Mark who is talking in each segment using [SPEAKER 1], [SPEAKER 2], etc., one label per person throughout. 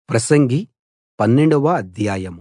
[SPEAKER 1] ప్రసంగి పన్నెండవ అధ్యాయం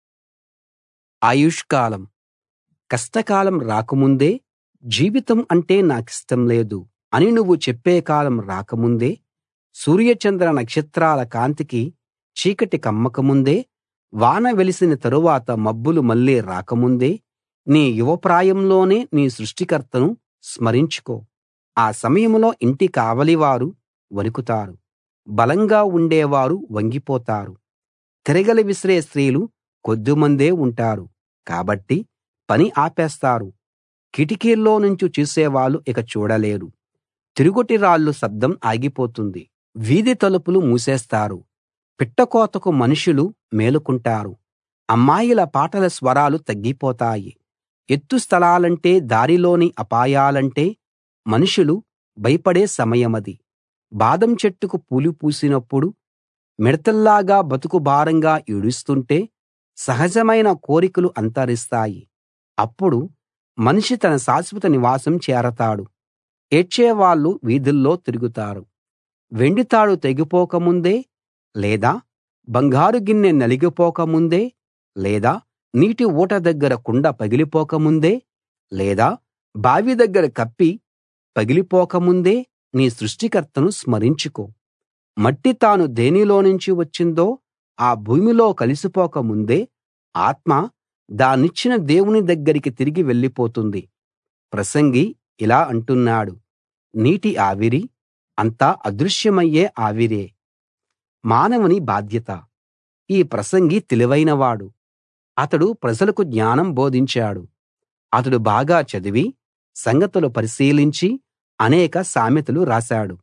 [SPEAKER 1] ఆయుష్కాలం కష్టకాలం రాకముందే జీవితం అంటే నాకిష్టం లేదు అని నువ్వు చెప్పే కాలం రాకముందే సూర్యచంద్ర నక్షత్రాల కాంతికి చీకటి కమ్మకముందే వాన వెలిసిన తరువాత మబ్బులు మళ్ళీ రాకముందే నీ యువప్రాయంలోనే నీ సృష్టికర్తను స్మరించుకో ఆ సమయంలో ఇంటి కావలివారు వణుకుతారు బలంగా ఉండేవారు వంగిపోతారు తిరగలి విసిరే స్త్రీలు కొద్దిమందే ఉంటారు కాబట్టి పని ఆపేస్తారు కిటికీల్లో నుంచి చూసేవాళ్ళు ఇక చూడలేరు తిరుగటి రాళ్లు శబ్దం ఆగిపోతుంది వీధి తలుపులు మూసేస్తారు పిట్టకోతకు మనుషులు మేలుకుంటారు అమ్మాయిల పాటల స్వరాలు తగ్గిపోతాయి ఎత్తు స్థలాలంటే దారిలోని అపాయాలంటే మనుషులు భయపడే సమయమది బాదం చెట్టుకు పూలు పూసినప్పుడు మిడతల్లాగా బతుకు భారంగా ఈడుస్తుంటే సహజమైన కోరికలు అంతరిస్తాయి అప్పుడు మనిషి తన శాశ్వత నివాసం చేరతాడు ఏడ్చేవాళ్ళు వీధుల్లో తిరుగుతారు వెండి తాడు తెగిపోక ముందే లేదా బంగారు గిన్నె నలిగిపోక ముందే లేదా నీటి ఊట దగ్గర కుండ పగిలిపోక ముందే లేదా బావి దగ్గర కప్పి పగిలిపోక ముందే నీ సృష్టికర్తను స్మరించుకో మట్టి తాను దేనిలోనుంచి వచ్చిందో ఆ భూమిలో కలిసిపోక ముందే ఆత్మ దానిచ్చిన దేవుని దగ్గరికి తిరిగి వెళ్ళిపోతుంది ప్రసంగి ఇలా అంటున్నాడు నీటి ఆవిరి అంతా అదృశ్యమయ్యే ఆవిరే మానవుని బాధ్యత ఈ ప్రసంగి తెలివైనవాడు అతడు ప్రజలకు జ్ఞానం బోధించాడు అతడు బాగా చదివి సంగతులు పరిశీలించి అనేక సామెతలు రాశాడు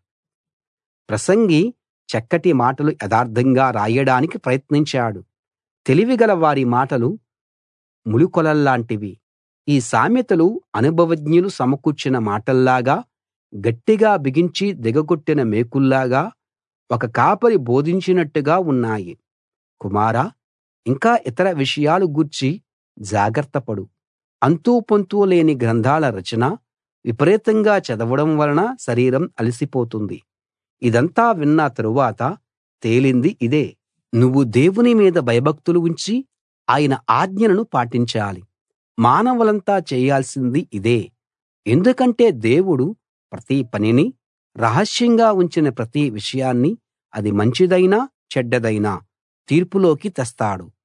[SPEAKER 1] ప్రసంగి చక్కటి మాటలు యథార్థంగా రాయడానికి ప్రయత్నించాడు తెలివిగల వారి మాటలు ములుకొలల్లాంటివి ఈ సామెతలు అనుభవజ్ఞులు సమకూర్చిన మాటల్లాగా గట్టిగా బిగించి దిగగొట్టిన మేకుల్లాగా ఒక కాపరి బోధించినట్టుగా ఉన్నాయి కుమారా ఇంకా ఇతర విషయాలు గూర్చి జాగ్రత్తపడు అంతూ పొంతూ లేని గ్రంథాల రచన విపరీతంగా చదవడం వలన శరీరం అలసిపోతుంది ఇదంతా విన్న తరువాత తేలింది ఇదే నువ్వు దేవుని మీద భయభక్తులు ఉంచి ఆయన ఆజ్ఞలను పాటించాలి మానవులంతా చేయాల్సింది ఇదే ఎందుకంటే దేవుడు ప్రతి పనినీ రహస్యంగా ఉంచిన ప్రతి విషయాన్నీ అది మంచిదైనా చెడ్డదైనా తీర్పులోకి తెస్తాడు